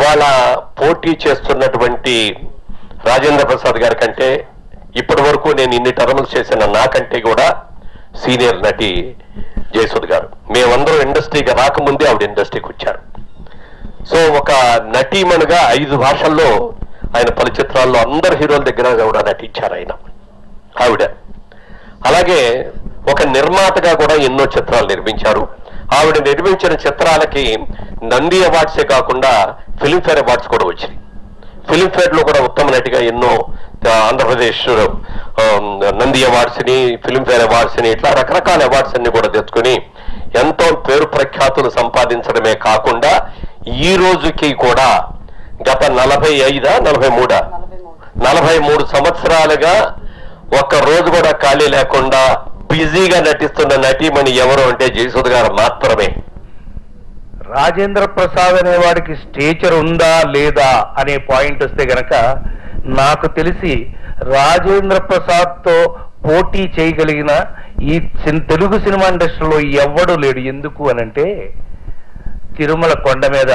ఇవాళ పోటీ చేస్తున్నటువంటి రాజేంద్ర ప్రసాద్ గారి కంటే ఇప్పటి వరకు నేను ఇన్ని టర్మ్స్ చేసిన నాకంటే కూడా సీనియర్ నటి జయసుద్ గారు మేమందరం ఇండస్ట్రీకి రాకముందే ఆవిడ ఇండస్ట్రీకి వచ్చారు సో ఒక నటీమణిగా ఐదు భాషల్లో ఆయన పలు చిత్రాల్లో అందరు హీరోల దగ్గర కూడా నటించారు ఆయన ఆవిడ అలాగే ఒక నిర్మాతగా కూడా ఎన్నో చిత్రాలు నిర్మించారు ఆవిడ నిర్మించిన చిత్రాలకి నంది అవార్డ్సే కాకుండా ఫిలింఫేర్ అవార్డ్స్ కూడా వచ్చినాయి ఫిలింఫేర్ లో కూడా ఉత్తమ నటిగా ఎన్నో ఆ, ఆంధ్రప్రదేశ్ ఆ, నంది అవార్డ్స్ ని ఫిలింఫేర్ అవార్డ్స్ ని ఇట్లా రకరకాల అవార్డ్స్ అన్ని కూడా తెచ్చుకుని ఎంతో పేరు ప్రఖ్యాతులు సంపాదించడమే కాకుండా ఈ రోజుకి కూడా గత నలభై ఐదా నలభై మూడా నలభై మూడు సంవత్సరాలుగా ఒక్క రోజు కూడా ఖాళీ లేకుండా బిజీగా నటిస్తున్న నటీమణి ఎవరు అంటే జయసుధ గారు మాత్రమే రాజేంద్ర ప్రసాద్ అనే వాడికి స్టేచర్ ఉందా లేదా అనే పాయింట్ వస్తే గనక నాకు తెలిసి రాజేంద్ర ప్రసాద్ తో పోటీ చేయగలిగిన ఈ సిన్- తెలుగు సినిమా ఇండస్ట్రీలో ఎవ్వడు లేడు ఎందుకు అనంటే తిరుమల కొండ మీద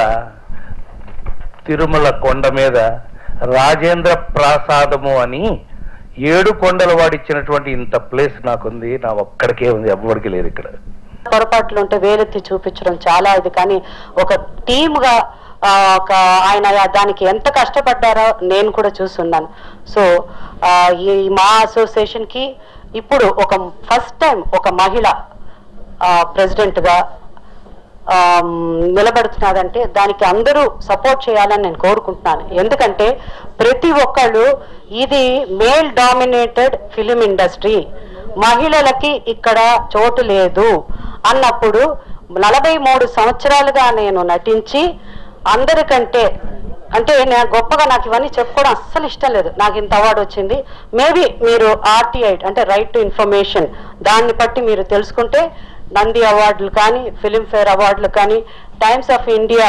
తిరుమల కొండ మీద రాజేంద్ర ప్రసాదము అని ఏడు కొండల వాడిచ్చినటువంటి ఇంత ప్లేస్ నాకుంది నా ఒక్కడికే ఉంది ఎవ్వడికి లేదు ఇక్కడ పొరపాట్లు ఉంటే వేలెత్తి చూపించడం చాలా ఇది కానీ ఒక టీమ్గా ఒక ఆయన దానికి ఎంత కష్టపడ్డారో నేను కూడా చూస్తున్నాను సో ఆ, ఈ మా అసోసియేషన్ కి ఇప్పుడు ఒక ఫస్ట్ టైం ఒక మహిళ ప్రెసిడెంట్ గా ఆమ్, నిలబడుతున్నదంటే దానికి అందరూ సపోర్ట్ చేయాలని నేను కోరుకుంటున్నాను ఎందుకంటే ప్రతి ఒక్కళ్ళు ఇది మేల్ డామినేటెడ్ ఫిలిం ఇండస్ట్రీ మహిళలకి ఇక్కడ చోటు లేదు అన్నప్పుడు నలభై మూడు సంవత్సరాలుగా నేను నటించి అందరికంటే అంటే నేను గొప్పగా నాకు ఇవన్నీ చెప్పుకోవడం అస్సలు ఇష్టం లేదు నాకు ఇంత అవార్డు వచ్చింది మేబీ మీరు ఆర్టీఐ అంటే రైట్ టు ఇన్ఫర్మేషన్ దాన్ని బట్టి మీరు తెలుసుకుంటే నంది అవార్డులు కానీ ఫిలింఫేర్ అవార్డులు కానీ Times of India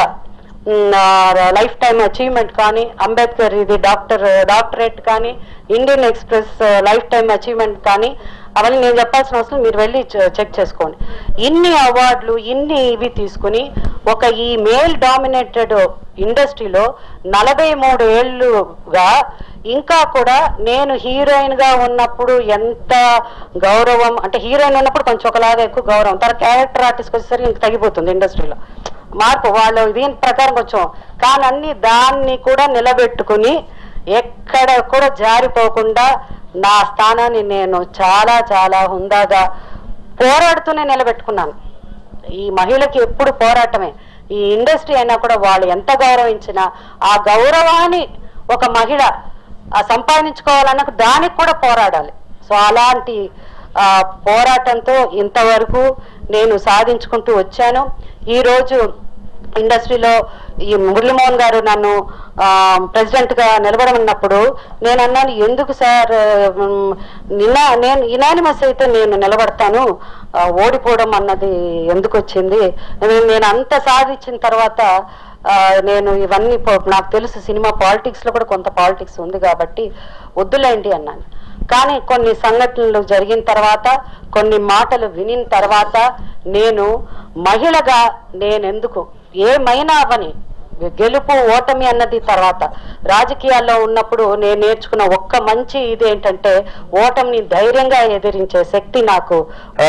lifetime achievement కానీ అంబేద్కర్ ఇది డాక్టర్ డాక్టరేట్ కానీ Indian Express lifetime achievement కానీ అవన్నీ నేను చెప్పాల్సిన అవసరం మీరు వెళ్ళి చె- చెక్ చేసుకోండి ఇన్ని అవార్డులు ఇన్ని ఇవి తీసుకుని ఒక ఈ మేల్ డామినేటెడ్ ఇండస్ట్రీలో నలభై మూడు ఏళ్ళుగా ఇంకా కూడా నేను హీరోయిన్ గా ఉన్నప్పుడు ఎంత గౌరవం అంటే హీరోయిన్ ఉన్నప్పుడు కొంచెం ఒకలాగా ఎక్కువ గౌరవం తర్వాత క్యారెక్టర్ ఆర్టిస్ట్ వచ్చేసరికి ఇంక తగ్గిపోతుంది ఇండస్ట్రీలో మార్పు వాళ్ళు దీని ప్రకారం కొంచెం కానీ అన్ని దాన్ని కూడా నిలబెట్టుకుని ఎక్కడ కూడా జారిపోకుండా నా స్థానాన్ని నేను చాలా చాలా హుందాగా పోరాడుతూనే నిలబెట్టుకున్నాను ఈ మహిళకి ఎప్పుడు పోరాటమే ఈ ఇండస్ట్రీ అయినా కూడా వాళ్ళు ఎంత గౌరవించినా ఆ గౌరవాన్ని ఒక మహిళ ఆ సంపాదించుకోవాలన్న దానికి కూడా పోరాడాలి సో అలాంటి ఆ, పోరాటంతో ఇంతవరకు నేను సాధించుకుంటూ వచ్చాను ఈ రోజు ఇండస్ట్రీలో ఈ మురళీమోహన్ గారు నన్ను ప్రెసిడెంట్ గా నిలబడమన్నప్పుడు నేను అన్నాను ఎందుకు సార్ ఉమ్, నిన్న నేను ఇనానిమస్ అయితే నేను నిలబడతాను ఆ, ఓడిపోవడం అన్నది ఎందుకు వచ్చింది నేను- నేను అంత సాధించిన తర్వాత ఆ, నేను ఇవన్నీ పో- నాకు తెలుసు సినిమా పాలిటిక్స్ లో కూడా కొంత పాలిటిక్స్ ఉంది కాబట్టి వద్దులేండి అన్నాను కానీ కొన్ని సంఘటనలు జరిగిన తర్వాత కొన్ని మాటలు వినిన తర్వాత నేను మహిళగా నేనెందుకు ఏమైనా అవని గెలుపు ఓటమి అన్నది తర్వాత రాజకీయాల్లో ఉన్నప్పుడు నేను నేర్చుకున్న ఒక్క మంచి ఇది ఏంటంటే ఓటమిని ధైర్యంగా ఎదిరించే శక్తి నాకు ఆ,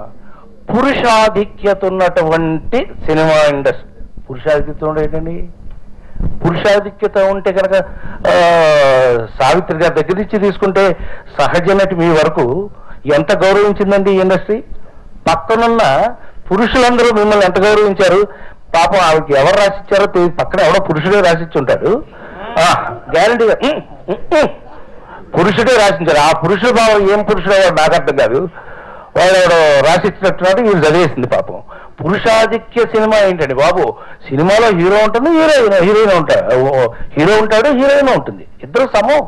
పురుషాధిక్యత ఉన్నటువంటి సినిమా ఇండస్ట్రీ పురుషాధిక్యత ఉండే ఏంటండి పురుషాధిక్యత ఉంటే కనుక ఆ, సావిత్రి గారి దగ్గర నుంచి తీసుకుంటే సహజ నటి మీ వరకు ఎంత గౌరవించిందండి ఈ ఇండస్ట్రీ పక్కనున్న పురుషులందరూ మిమ్మల్ని ఎంత గౌరవించారు పాపం ఆవిడకి ఎవరు రాసిచ్చారో తెలియదు పక్కన ఎవడో పురుషుడే రాసిచ్చి ఉంటాడు గ్యారంటీగా పురుషుడే రాసించారు ఆ పురుషుడు భావం ఏం పురుషుడు వాడు నాకు అర్థం కాదు వాడు ఎవడో రాసిచ్చినట్టున్నాడు వీళ్ళు చదివేసింది పాపం పురుషాధిక్య సినిమా ఏంటండి బాబు సినిమాలో హీరో ఉంటుంది హీరోయిన్ హీరోయిన్ ఉంటాడు హీరో ఉంటాడు హీరోయిన్ ఉంటుంది ఇద్దరు సమం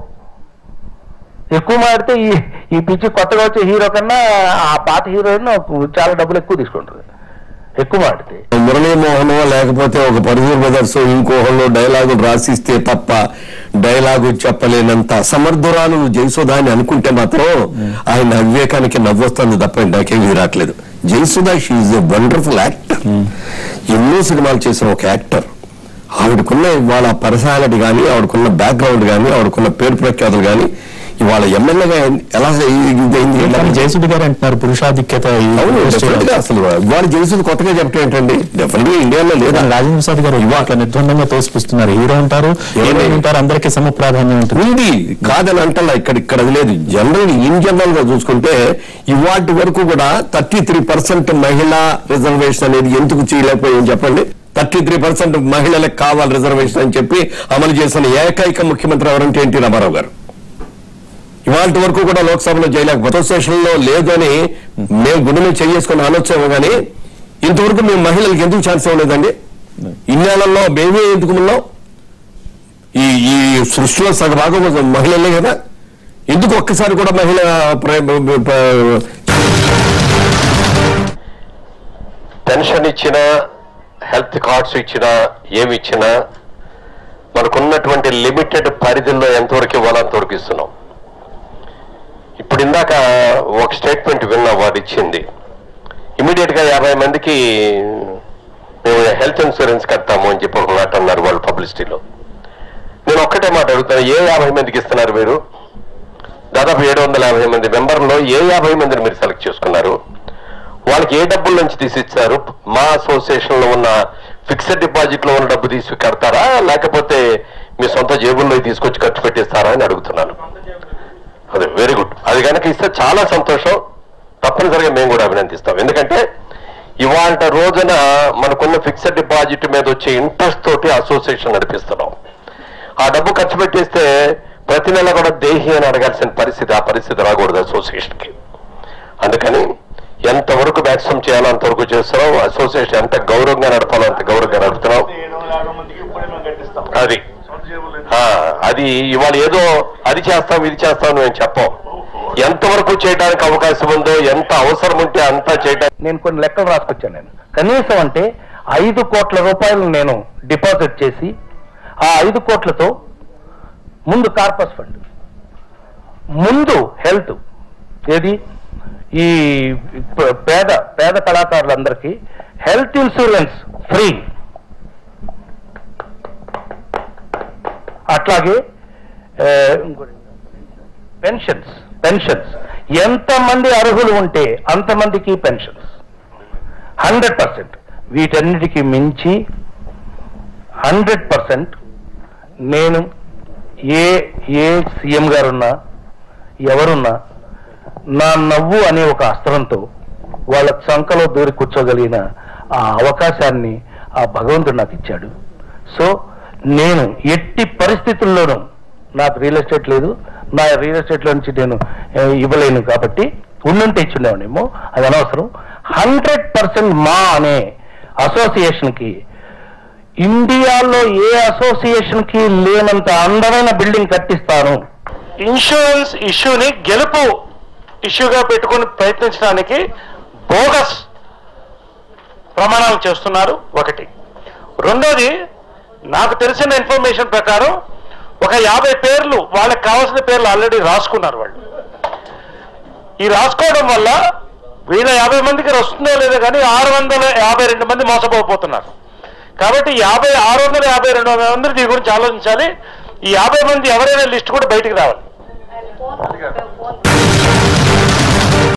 ఎక్కువ మాడితే ఈ ఈ పిచ్చి కొత్తగా వచ్చే హీరో కన్నా ఆ పాత హీరోయిన్ చాలా డబ్బులు ఎక్కువ తీసుకుంటుంది ఎక్కువ మాడితే మురళీమోహన్ లేకపోతే ఒక పరుజూర్ బ్రదర్స్ ఇంకోహంలో డైలాగులు రాసిస్తే తప్ప డైలాగు చెప్పలేనంత సమర్థురాలు జయసుధా అని అనుకుంటే మాత్రం ఆయన అవివేకానికి నవ్వొస్తుంది తప్ప నాకేమీ రావట్లేదు Jayasudha she's a wonderful actor ఎన్నో సినిమాలు చేసిన ఒక యాక్టర్ ఆవిడకున్న ఇవాళ పర్సనాలిటీ కానీ ఆవిడకున్న బ్యాక్గ్రౌండ్ కానీ ఆవిడకున్న పేరు ప్రఖ్యాతులు కానీ ఇవాళ ఎమ్మెల్యేగా ఎలా ఇదైంది కానీ జయసుడి గారు అంటున్నారు పురుషాధిక్యత ఈ అవును ఇండస్ట్రీలో. definitely గా అసలు ఇవాళ జేసుడు కొత్తగా చెప్పడం ఏంటండి డెఫినెట్ గా ఇండియాలో లేదా కానీ రాజేంద్ర ప్రసాద్ గారు ఇవాళ నిర్ద్వందంగా తోసిపిస్తున్నారు హీరో ఉంటారు హీరోయిన్ ఉంటారు అందరికీ సమ ప్రాధాన్యం ఉంటుంది ఉంది కాదని అంటలా ఇక్కడ ఇక్కడ అది లేదు జనరల్ ఇన్ జనరల్ గా చూసుకుంటే ఇవాటి వరకు కూడా థర్టీ త్రీ పర్సెంట్ మహిళా రిజర్వేషన్ అనేది ఎందుకు చేయలేకపోయాం చెప్పండి థర్టీ త్రీ పర్సెంట్ మహిళలకు కావాలి రిజర్వేషన్ అని చెప్పి అమలు చేసిన ఏకైక ముఖ్యమంత్రి ఎవరంటే ఎన్టీ రామారావు గారు ఇవాళ వరకు కూడా లోక్సభలో చేయలేకపోతే అసోసియేషన్ లో లేదని మేము గుండె మీద చేసుకుని ఆలోచన కానీ ఇంతవరకు మేము మహిళలకు ఎందుకు ఛాన్స్ ఇవ్వలేదండి ఇన్నేళ్లలో మేమే ఎందుకు ఉన్నాం ఈ ఈ సృష్టిలో సగభాగం మహిళలే కదా ఎందుకు ఒక్కసారి కూడా మహిళ ప్ర- ప్ర- పెన్షన్ ఇచ్చినా హెల్త్ కార్డ్స్ ఇచ్చినా ఏమి ఇచ్చినా మనకున్నటువంటి లిమిటెడ్ పరిధిలో ఎంతవరకు ఇవ్వాలో అంతవరకు ఇస్తున్నాం ఇప్పుడు ఇందాక ఒక స్టేట్మెంట్ విన్నా వాడు ఇచ్చింది ఇమీడియట్ గా యాభై మందికి మేము హెల్త్ ఇన్సూరెన్స్ కడతాము అని చెప్పి ఒక మాట అన్నారు వాళ్ళు పబ్లిసిటీలో నేను ఒక్కటే మాట అడుగుతాను ఏ యాభై మందికి ఇస్తున్నారు మీరు దాదాపు ఏడు వందల యాభై మంది మెంబర్లో ఏ యాభై మందిని మీరు సెలెక్ట్ చేసుకున్నారు వాళ్ళకి ఏ డబ్బుల నుంచి తీసి ఇచ్చారు మా అసోసియేషన్ లో ఉన్న ఫిక్స్డ్ డిపాజిట్ లో ఉన్న డబ్బు తీసి కడతారా లేకపోతే మీ సొంత జేబుల్లో తీసుకొచ్చి ఖర్చు పెట్టిస్తారా అని అడుగుతున్నాను అదే వెరీ గుడ్ అది కనుక ఇస్తే చాలా సంతోషం తప్పనిసరిగా మేము కూడా అభినందిస్తాం ఎందుకంటే ఇవాళ రోజున మనకున్న ఫిక్స్డ్ డిపాజిట్ మీద వచ్చే ఇంట్రెస్ట్ తోటి అసోసియేషన్ నడిపిస్తున్నాం ఆ డబ్బు ఖర్చు పెట్టేస్తే ప్రతి నెల కూడా దేహి అని అడగాల్సిన పరిస్థితి ఆ పరిస్థితి రాకూడదు అసోసియేషన్ కి అందుకని ఎంతవరకు మ్యాక్సిమం చేయాలో అంతవరకు చేస్తున్నాం అసోసియేషన్ ఎంత గౌరవంగా నడపాలో అంత గౌరవంగా నడుపుతున్నాం అది ఆ, అది ఇవాళ ఏదో అది చేస్తాం ఇది చేస్తాం అని మేము చెప్పం ఎంతవరకు చేయడానికి అవకాశం ఉందో ఎంత అవసరం ఉంటే అంత చేయడానికి నేను కొన్ని లెక్కలు రాసుకొచ్చాను నేను కనీసం అంటే ఐదు కోట్ల రూపాయలు నేను డిపాజిట్ చేసి ఆ ఐదు కోట్లతో ముందు కార్పస్ ఫండ్ ముందు హెల్త్ ఏది ఈ ప- పేద పేద కళాకారులందరికీ హెల్త్ ఇన్సూరెన్స్ ఫ్రీ అట్లాగే ఆ, ఇంకోటి పెన్షన్స్ పెన్షన్స్ ఎంతమంది అర్హులు ఉంటే అంతమందికి పెన్షన్స్ హండ్రెడ్ పర్సెంట్ వీటన్నిటికీ మించి హండ్రెడ్ పర్సెంట్ నేను ఏ ఏ సీఎం గారున్నా ఎవరున్నా నా నవ్వు అనే ఒక అస్త్రంతో వాళ్ళ చంకలో దూరి కూర్చోగలిగిన ఆ అవకాశాన్ని ఆ భగవంతుడు నాకు ఇచ్చాడు సో నేను ఎట్టి పరిస్థితుల్లోనూ నాకు రియల్ ఎస్టేట్ లేదు నా రియల్ ఎస్టేట్ లో నుంచి నేను ఏ, ఇవ్వలేను కాబట్టి ఉండుంటే ఇచ్చుండేవాడేమో అది అనవసరం హండ్రెడ్ పర్సెంట్ మా అనే అసోసియేషన్ కి ఇండియాలో ఏ అసోసియేషన్ కి లేనంత అందమైన బిల్డింగ్ కట్టిస్తాను ఇన్సూరెన్స్ ఇష్యూని గెలుపు ఇష్యూగా పెట్టుకుని ప్రయత్నించడానికి బోగస్ ప్రమాణాలు చేస్తున్నారు ఒకటి రెండోది నాకు తెలిసిన ఇన్ఫర్మేషన్ ప్రకారం ఒక యాభై పేర్లు వాళ్ళకి కావాల్సిన పేర్లు ఆల్రెడీ రాసుకున్నారు వాళ్ళు ఈ రాసుకోవడం వల్ల వీళ్ళ యాభై మందికి వస్తుందో లేదో కానీ ఆరు వందల యాభై రెండు మంది మోసపోతున్నారు కాబట్టి యాభై ఆరు వందల యాభై రెండు వందల మంది దీని గురించి ఆలోచించాలి ఈ యాభై మంది ఎవరైనా లిస్ట్ కూడా బయటికి రావాలి